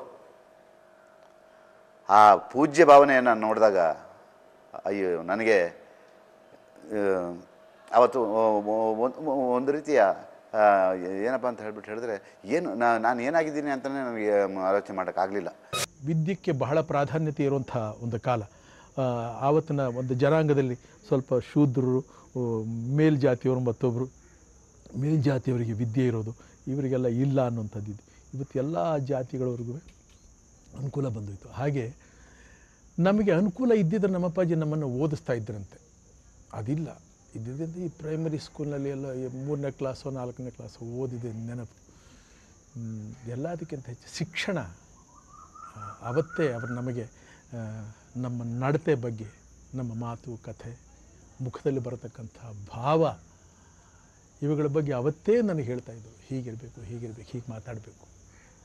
ಆ ಪೂಜ್ಯ ಭಾವನೆಯನ್ನು ನೋಡಿದಾಗ ಅಯ್ಯೋ ನನಗೆ ಆ, ಅವತ್ತು ಒ- ಒ- ಒಂದು ಒಂದು ರೀತಿಯ ಆ, ಏನಪ್ಪ ಅಂತ ಹೇಳ್ಬಿಟ್ಟು ಹೇಳಿದ್ರೆ ಏನು ನಾ- ನಾನು ಏನಾಗಿದ್ದೀನಿ ಅಂತಲೇ ನನಗೆ ಆಲೋಚನೆ ಮಾಡೋಕ್ಕಾಗಲಿಲ್ಲ ವಿದ್ಯೆಗೆ ಬಹಳ ಪ್ರಾಧಾನ್ಯತೆ ಇರುವಂಥ ಒಂದು ಕಾಲ ಆ, ಆವತ್ತಿನ ಒಂದು ಜನಾಂಗದಲ್ಲಿ ಸ್ವಲ್ಪ ಶೂದ್ರರು ಆ, ಮೇಲ್ಜಾತಿಯವರು ಮತ್ತೊಬ್ಬರು ಮೇಲ್ಜಾತಿಯವರಿಗೆ ವಿದ್ಯೆ ಇರೋದು ಇವರಿಗೆಲ್ಲ ಇಲ್ಲ ಅನ್ನುವಂಥದ್ದು ಇದು ಇವತ್ತು ಎಲ್ಲ ಜಾತಿಗಳವರೆಗೂ ಅನುಕೂಲ ಬಂದೋಯ್ತು ಹಾಗೆ ನಮಗೆ ಅನುಕೂಲ ಇದ್ದಿದ್ರೆ ನಮ್ಮ ಅಪ್ಪಾಜಿ ನಮ್ಮನ್ನು ಓದಿಸ್ತಾ ಇದ್ದರಂತೆ ಅದಿಲ್ಲ ಇದ್ದಿದ್ದರಿಂದ ಈ ಪ್ರೈಮರಿ ಸ್ಕೂಲ್ನಲ್ಲಿ ಎಲ್ಲ ಈ ಮೂರನೇ ಕ್ಲಾಸು ನಾಲ್ಕನೇ ಕ್ಲಾಸು ಓದಿದೆ ನೆನಪು ಹ್ಮ್, ಎಲ್ಲದಕ್ಕಿಂತ ಹೆಚ್ಚು ಶಿಕ್ಷಣ ಆ, ಅವತ್ತೇ ಅವರು ನಮಗೆ ಆ, ನಮ್ಮ ನಡತೆ ಬಗ್ಗೆ ನಮ್ಮ ಮಾತು ಕಥೆ ಮುಖದಲ್ಲಿ ಬರತಕ್ಕಂಥ ಭಾವ ಇವುಗಳ ಬಗ್ಗೆ ಅವತ್ತೇ ನನಗೆ ಹೇಳ್ತಾ ಇದ್ದರು ಹೀಗಿರಬೇಕು ಹೀಗಿರಬೇಕು ಹೀಗೆ ಮಾತಾಡಬೇಕು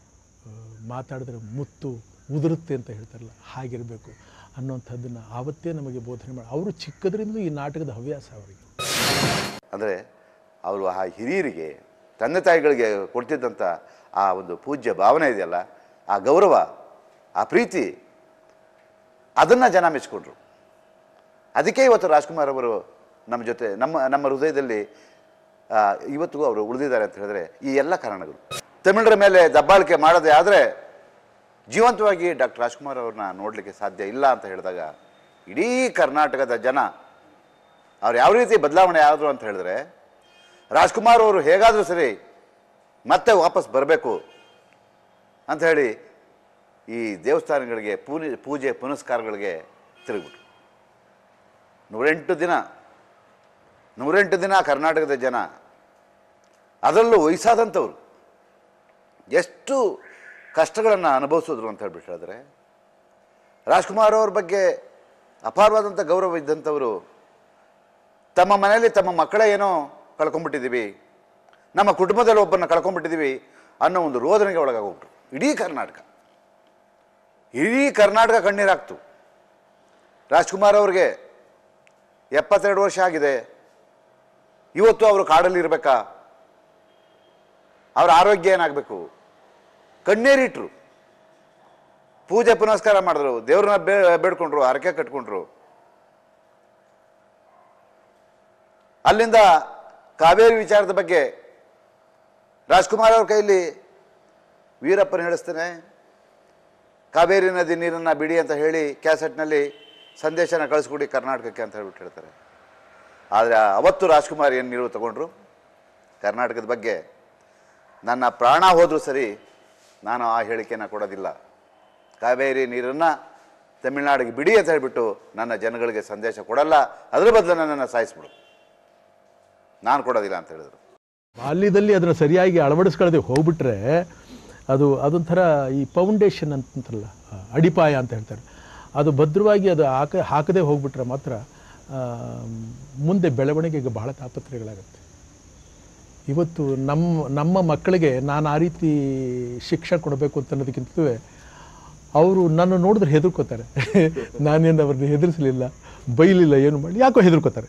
ಆ, ಮಾತಾಡಿದ್ರೆ ಮುತ್ತು ಉದುರುತ್ತೆ ಅಂತ ಹೇಳ್ತಾರಲ್ಲ ಹಾಗಿರಬೇಕು ಅನ್ನೋಂಥದ್ದನ್ನು ಆವತ್ತೇ ನಮಗೆ ಬೋಧನೆ ಮಾಡಿ ಅವರು ಚಿಕ್ಕದ್ರಿಂದಲೂ ಈ ನಾಟಕದ ಹವ್ಯಾಸ ಅವರಿಗೆ ಅಂದರೆ ಅವರು ಆ ಹಿರಿಯರಿಗೆ ತಂದೆ ತಾಯಿಗಳಿಗೆ ಕೊಡ್ತಿದ್ದಂಥ ಆ ಒಂದು ಪೂಜ್ಯ ಭಾವನೆ ಇದೆಯಲ್ಲ ಆ ಗೌರವ ಆ ಪ್ರೀತಿ ಅದನ್ನು ಜನ ಮೆಚ್ಕೊಂಡ್ರು ಅದಕ್ಕೆ ಇವತ್ತು ರಾಜ್ಕುಮಾರ್ ಅವರು ನಮ್ಮ ಜೊತೆ ನಮ್ಮ ನಮ್ಮ ಹೃದಯದಲ್ಲಿ ಆ, ಇವತ್ತಿಗೂ ಅವರು ಉಳಿದಿದ್ದಾರೆ ಅಂತ ಹೇಳಿದ್ರೆ ಈ ಎಲ್ಲ ಕಾರಣಗಳು ತಮಿಳರ ಮೇಲೆ ದಬ್ಬಾಳಿಕೆ ಮಾಡದೆ ಆದರೆ ಜೀವಂತವಾಗಿ ಡಾಕ್ಟರ್ ರಾಜ್ಕುಮಾರ್ ಅವ್ರನ್ನ ನೋಡಲಿಕ್ಕೆ ಸಾಧ್ಯ ಇಲ್ಲ ಅಂತ ಹೇಳಿದಾಗ ಇಡೀ ಕರ್ನಾಟಕದ ಜನ ಅವ್ರು ಯಾವ ರೀತಿ ಬದಲಾವಣೆ ಆದರು ಅಂತ ಹೇಳಿದ್ರೆ ರಾಜ್ಕುಮಾರ್ ಅವರು ಹೇಗಾದರೂ ಸರಿ ಮತ್ತೆ ವಾಪಸ್ ಬರಬೇಕು ಅಂತ ಹೇಳಿ ಈ ದೇವಸ್ಥಾನಗಳಿಗೆ ಪೂನಿ ಪೂಜೆ ಪುನಸ್ಕಾರಗಳಿಗೆ ತಿರುಗಿಬಿಟ್ರು ನೂರೆಂಟು ದಿನ ನೂರೆಂಟು ದಿನ ಕರ್ನಾಟಕದ ಜನ ಅದರಲ್ಲೂ ವಯಸ್ಸಾದಂಥವ್ರು ಎಷ್ಟು ಕಷ್ಟಗಳನ್ನು ಅನುಭವಿಸಿದ್ರು ಅಂತ ಹೇಳ್ಬಿಟ್ಟು ಹೇಳಿದ್ರೆ ರಾಜ್ಕುಮಾರ್ ಅವ್ರ ಬಗ್ಗೆ ಅಪಾರವಾದಂಥ ಗೌರವ ಇದ್ದಂಥವರು ತಮ್ಮ ಮನೆಯಲ್ಲಿ ತಮ್ಮ ಮಕ್ಕಳೇ ಏನೋ ಕಳ್ಕೊಂಡ್ಬಿಟ್ಟಿದ್ದೀವಿ ನಮ್ಮ ಕುಟುಂಬದಲ್ಲಿ ಒಬ್ಬರನ್ನ ಕಳ್ಕೊಂಡ್ಬಿಟ್ಟಿದ್ದೀವಿ ಅನ್ನೋ ಒಂದು ರೋದನೆಗೆ ಒಳಗಾಗೋಗ್ಬಿಟ್ರು ಇಡೀ ಕರ್ನಾಟಕ ಇಡೀ ಕರ್ನಾಟಕ ಕಣ್ಣೀರಾಗ್ತು ರಾಜ್ಕುಮಾರ್ ಅವ್ರಿಗೆ ಎಪ್ಪತ್ತೆರಡು ವರ್ಷ ಆಗಿದೆ ಇವತ್ತು ಅವರು ಕಾಡಲ್ಲಿ ಇರಬೇಕಾ ಅವರ ಆರೋಗ್ಯ ಏನಾಗಬೇಕು ಕಣ್ಣೀರಿಟ್ರು ಪೂಜೆ ಪುನಸ್ಕಾರ ಮಾಡಿದ್ರು ದೇವ್ರನ್ನ ಬೇ ಬೇಡ್ಕೊಂಡ್ರು ಹರಕೆ ಕಟ್ಕೊಂಡ್ರು ಅಲ್ಲಿಂದ ಕಾವೇರಿ ವಿಚಾರದ ಬಗ್ಗೆ ರಾಜ್ಕುಮಾರ್ ಅವ್ರ ಕೈಲಿ ವೀರಪ್ಪನ ಹೇಳಿಸ್ತೇನೆ ಕಾವೇರಿ ನದಿ ನೀರನ್ನು ಬಿಡಿ ಅಂತ ಹೇಳಿ ಕ್ಯಾಸೆಟ್ನಲ್ಲಿ ಸಂದೇಶನ ಕಳಿಸ್ಕೊಡಿ ಕರ್ನಾಟಕಕ್ಕೆ ಅಂತ ಹೇಳ್ಬಿಟ್ಟು ಹೇಳ್ತಾರೆ ಆದರೆ ಅವತ್ತು ರಾಜ್ಕುಮಾರ್ ಏನು ನಿಲುವು ತಗೊಂಡ್ರು ಕರ್ನಾಟಕದ ಬಗ್ಗೆ ನನ್ನ ಪ್ರಾಣ ಹೋದರೂ ಸರಿ ನಾನು ಆ ಹೇಳಿಕೆನ ಕೊಡೋದಿಲ್ಲ ಕಾವೇರಿ ನೀರನ್ನು ತಮಿಳ್ನಾಡಿಗೆ ಬಿಡಿ ಅಂತ ಹೇಳಿಬಿಟ್ಟು ನನ್ನ ಜನಗಳಿಗೆ ಸಂದೇಶ ಕೊಡಲ್ಲ ಅದ್ರ ಬದಲು ನನ್ನನ್ನು ಸಾಯಿಸ್ಬಿಡು ನಾನು ಕೊಡೋದಿಲ್ಲ ಅಂತ ಹೇಳಿದ್ರು ಬಾಲ್ಯದಲ್ಲಿ ಅದನ್ನು ಸರಿಯಾಗಿ ಅಳವಡಿಸ್ಕೊಳ್ಳದೆ ಹೋಗ್ಬಿಟ್ರೆ ಅದು ಅದೊಂಥರ ಈ ಫೌಂಡೇಶನ್ ಅಂತಂತಾರಲ್ಲ ಆ, ಅಡಿಪಾಯ ಅಂತ ಹೇಳ್ತಾರೆ ಅದು ಭದ್ರವಾಗಿ ಅದು ಹಾಕ ಹಾಕದೆ ಹೋಗ್ಬಿಟ್ರೆ ಮಾತ್ರ ಆ, ಮುಂದೆ ಬೆಳವಣಿಗೆಗೆ ಬಹಳ ತಾಪತ್ರಯಗಳಾಗುತ್ತೆ ಇವತ್ತು ನಮ್ಮ ನಮ್ಮ ಮಕ್ಕಳಿಗೆ ನಾನು ಆ ರೀತಿ ಶಿಕ್ಷಣ ಕೊಡಬೇಕು ಅಂತ ಅನ್ನೋದಕ್ಕಿಂತಲೂ ಅವರು ನನ್ನ ನೋಡಿದ್ರೆ ಹೆದರ್ಕೋತಾರೆ ನಾನೇನು ಅವ್ರನ್ನ ಹೆದರಿಸಲಿಲ್ಲ ಬೈಲಿಲ್ಲ ಏನು ಮಾಡಿ ಯಾಕೋ ಹೆದರ್ಕೋತಾರೆ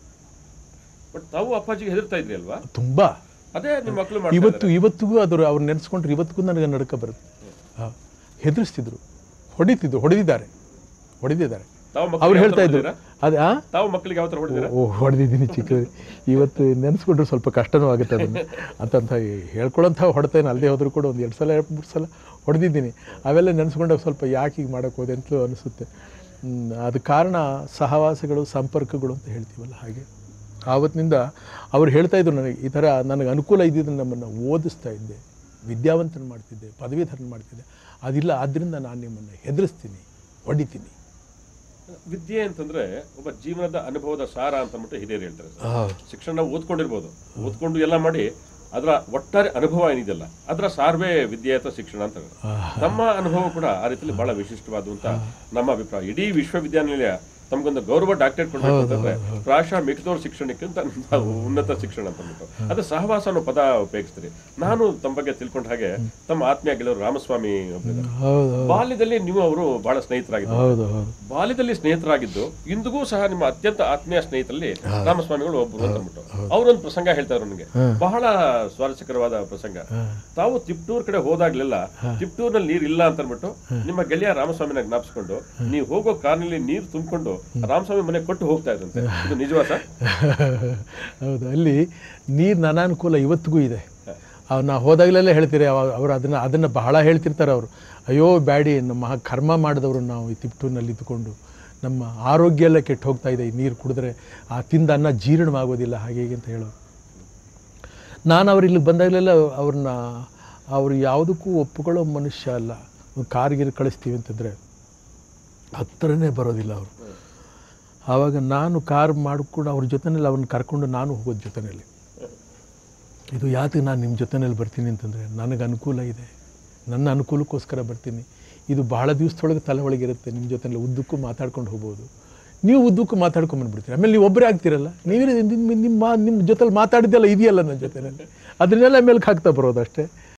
ಬಟ್ ತಾವು ಅಪ್ಪಾಜಿಗೆ ಹೆದರ್ತಾ ಇದ್ರಿ ಅಲ್ವಾ ತುಂಬ ಅದೇ ನಿಮ್ಮ ಮಕ್ಕಳು ಮಾಡ್ತಾ ಇವತ್ತು ಇವತ್ತಿಗೂ ಅದ್ರ ಅವ್ರು ನೆನೆಸ್ಕೊಂಡ್ರೆ ಇವತ್ತಿಗೂ ನನಗೆ ನಡ್ಕ ಬರುತ್ತೆ ಆ, ಹೆದರಿಸ್ತಿದ್ರು ಹೊಡಿತಿದ್ರು ಹೊಡೆದಿದ್ದಾರೆ ಹೊಡೆದಿದ್ದಾರೆ ತಾವು ಮಕ್ಕಳಿಗೆ ಅವ್ರು ಯಾವ ಹೇಳ್ತಾ ಥರ ಇದ್ರು ಹೊಡೆದಿರಾ? ಅದು ಆ ತಾವು ಮಕ್ಕಳಿಗೆ ಯಾವ ಥರ ಹೊಡೆದಿರಾ ಓ ಹೊಡೆದಿದ್ದೀನಿ ಚಿಕ್ಕದು ಇವತ್ತು ನೆನೆಸ್ಕೊಂಡ್ರೆ ಸ್ವಲ್ಪ ಕಷ್ಟನೂ ಆಗುತ್ತೆ ಅದನ್ನು ಅಂತಂತ ಹೇಳ್ಕೊಳ್ಳೋಂಥ ಹೊಡೆತೇನೆ ಅಲ್ಲದೆ ಹೋದರೂ ಕೂಡ ಒಂದು ಎರಡು ಸಲ ಎರಡು ಮೂರು ಸಲ ಹೊಡೆದಿದ್ದೀನಿ ಅವೆಲ್ಲ ನೆನೆಸ್ಕೊಂಡಾಗ ಸ್ವಲ್ಪ ಯಾಕೆ ಹೀಗೆ ಮಾಡೋಕ್ಕೆ ಹೋದೆ ಅಂತಲೂ ಅನಿಸುತ್ತೆ ಹ್ಮ್, ಅದು ಕಾರಣ ಸಹವಾಸಗಳು ಸಂಪರ್ಕಗಳು ಅಂತ ಹೇಳ್ತೀವಲ್ಲ ಹಾಗೆ ಆವತ್ತಿನಿಂದ ಅವ್ರು ಹೇಳ್ತಾ ಇದ್ರು ನನಗೆ ಈ ಥರ ನನಗೆ ಅನುಕೂಲ ಇದ್ದಿದ್ದು ನಮ್ಮನ್ನು ಓದಿಸ್ತಾ ಇದ್ದೆ ವಿದ್ಯಾವಂತನ ಮಾಡ್ತಿದ್ದೆ ಪದವೀಧರನ ಮಾಡ್ತಿದ್ದೆ ಅದಿಲ್ಲ ಆದ್ದರಿಂದ ನಾನು ನಿಮ್ಮನ್ನು ಹೆದರಿಸ್ತೀನಿ ಹೊಡಿತೀನಿ ವಿದ್ಯೆ ಅಂತಂದ್ರೆ ಒಬ್ಬ ಜೀವನದ ಅನುಭವದ ಸಾರ ಅಂತ ಅಂದ್ಬಿಟ್ಟು ಹಿರಿಯರು ಹೇಳ್ತಾರೆ ಸರ್. ಶಿಕ್ಷಣ ನಾವು ಓದ್ಕೊಂಡಿರ್ಬೋದು ಓದ್ಕೊಂಡು ಎಲ್ಲ ಮಾಡಿ ಅದರ ಒಟ್ಟಾರೆ ಅನುಭವ ಏನಿದೆಯಲ್ಲ ಅದರ ಸಾರ್ವೇ ವಿದ್ಯೆ ಅಥವಾ ಶಿಕ್ಷಣ ಅಂತ ಹೇಳೋದು. ನಮ್ಮ ಅನುಭವ ಕೂಡ ಆ ರೀತಿಯಲ್ಲಿ ಬಹಳ ವಿಶಿಷ್ಟವಾದಂತ ನಮ್ಮ ಅಭಿಪ್ರಾಯ ಇಡೀ ವಿಶ್ವವಿದ್ಯಾನಿಲಯ ತಮಗೊಂದು ಗೌರವ ಡಾಕ್ಟರೇಟ್ ಕೊಡಬೇಕು ಅಂತಂದ್ರೆ ಪ್ರಾಯಶಃ ಮಿಕ್ಕಿದವ್ರ ಶಿಕ್ಷಣಕ್ಕಿಂತ ನಾವು ಉನ್ನತ ಶಿಕ್ಷಣ ಅಂತ ಅಂದ್ಬಿಟ್ಟು ಅದು ಸಹವಾಸ ಅನ್ನೋ ಪದ ಉಪಯೋಗಿಸ್ತೀರಿ ನಾನು ತಮ್ಮ ಬಗ್ಗೆ ತಿಳ್ಕೊಂಡ ಹಾಗೆ ತಮ್ಮ ಆತ್ಮೀಯ ಗೆಳೆಯರು ರಾಮಸ್ವಾಮಿ ಒಬ್ಬರಿದ್ದಾರೆ. ಹೌದು ಬಾಲ್ಯದಲ್ಲಿ ನೀವು ಅವರು ಬಹಳ ಸ್ನೇಹಿತರಾಗಿದ್ದಾರೆ ಹೌದು ಹೌದು ಬಾಲ್ಯದಲ್ಲಿ ಸ್ನೇಹಿತರಾಗಿದ್ದು ಇಂದಿಗೂ ಸಹ ನಿಮ್ಮ ಅತ್ಯಂತ ಆತ್ಮೀಯ ಸ್ನೇಹಿತರಲ್ಲಿ ರಾಮಸ್ವಾಮಿಗಳು ಒಬ್ಬರು ಅಂತ ಅಂದ್ಬಿಟ್ಟು ಅವರೊಂದು ಪ್ರಸಂಗ ಹೇಳ್ತಾರೆ ನನಗೆ ಬಹಳ ಸ್ವಾರಸ್ಯಕರವಾದ ಪ್ರಸಂಗ ತಾವು ತಿಪ್ಟೂರ್ ಕಡೆ ಹೋದಾಗ್ಲೆಲ್ಲ ತಿಪ್ಟೂರ್ನಲ್ಲಿ ನೀರ್ ಇಲ್ಲ ಅಂತ ಅಂದ್ಬಿಟ್ಟು ನಿಮ್ಮ ಗೆಳೆಯ ರಾಮಸ್ವಾಮಿನ ಜ್ಞಾಪಿಸ್ಕೊಂಡು ನೀವು ಹೋಗೋ ಕಾರ್ನಲ್ಲಿ ನೀರು ತುಂಬಿಕೊಂಡು ರಾಮಸ್ವಾಮಿ ಮನೆ ಕೊಟ್ಟು ಹೋಗ್ತಾ ಇದ್ರಂತೆ ಇದು ನಿಜವಾ ಸರ್ ಹೌದು ಅಲ್ಲಿ ನೀರಿನ ಅನಾನುಕೂಲ ಇವತ್ತಿಗೂ ಇದೆ ಅವ್ ನಾ ಹೋದಾಗಲೆಲ್ಲ ಹೇಳ್ತೀರಿ ಅವ- ಅವ್ರು ಅದನ್ನು ಅದನ್ನು ಬಹಳ ಹೇಳ್ತಿರ್ತಾರೆ ಅವರು ಅಯ್ಯೋ ಬ್ಯಾಡಿ ನಮ್ಮ ಕರ್ಮ ಮಾಡಿದವರು ನಾವು ಈ ತಿಪ್ಟೂರಿನಲ್ಲಿ ಇದ್ದುಕೊಂಡು ನಮ್ಮ ಆರೋಗ್ಯ ಎಲ್ಲ ಕೆಟ್ಟು ಹೋಗ್ತಾ ಇದೆ ಈ ನೀರು ಕುಡಿದ್ರೆ ಆ ತಿಂದ ಅನ್ನ ಜೀರ್ಣವಾಗೋದಿಲ್ಲ ಹಾಗೆ ಹೀಗೆ ಅಂತ ಹೇಳೋರು ನಾನು ಅವ್ರು ಇಲ್ಲಿಗೆ ಬಂದಾಗಲೆಲ್ಲ ಅವ್ರನ್ನ ಅವರು ಯಾವುದಕ್ಕೂ ಒಪ್ಪಿಕೊಳ್ಳೋ ಮನುಷ್ಯ ಅಲ್ಲ ಒಂದು ಕಾರ್ಗಿರ್ ಕಳಿಸ್ತೀವಿ ಅಂತಂದರೆ ಹತ್ತಿರನೇ ಬರೋದಿಲ್ಲ ಅವರು ಆವಾಗ ನಾನು ಕಾರ್ ಮಾಡಿಕೊಂಡು ಅವ್ರ ಜೊತೆನಲ್ಲಿ ಅವ್ರನ್ನ ಕರ್ಕೊಂಡು ನಾನು ಹೋಗೋದು ಜೊತೆಯಲ್ಲಿ ಇದು ಯಾತಕ್ಕೆ ನಾನು ನಿಮ್ಮ ಜೊತೆಯಲ್ಲಿ ಬರ್ತೀನಿ ಅಂತಂದರೆ ನನಗೆ ಅನುಕೂಲ ಇದೆ ನನ್ನ ಅನುಕೂಲಕ್ಕೋಸ್ಕರ ಬರ್ತೀನಿ ಇದು ಬಹಳ ದಿವಸದೊಳಗೆ ತಲೆ ಒಳಗಿರುತ್ತೆ ನಿಮ್ಮ ಜೊತೆಯಲ್ಲಿ ಉದ್ದಕ್ಕೂ ಮಾತಾಡ್ಕೊಂಡು ಹೋಗ್ಬೋದು ನೀವು ಉದ್ದಕ್ಕೂ ಮಾತಾಡ್ಕೊಂಡು ಬಂದ್ಬಿಡ್ತೀರಿ ಆಮೇಲೆ ನೀವು ಒಬ್ಬರೇ ಆಗ್ತಿರಲ್ಲ ನೀವೇ ನಿಮ್ಮ ನಿಮ್ಮ ನಿಮ್ಮ ಜೊತೆಲಿ ಮಾತಾಡಿದ್ದೆಲ್ಲ ಇದೆಯಲ್ಲ ನನ್ನ ಜೊತೆಯಲ್ಲಿ ಅದನ್ನೆಲ್ಲ ಮೇಲ್ಗೆ ಹಾಕ್ತಾ ಬರೋದು ಅಷ್ಟೇ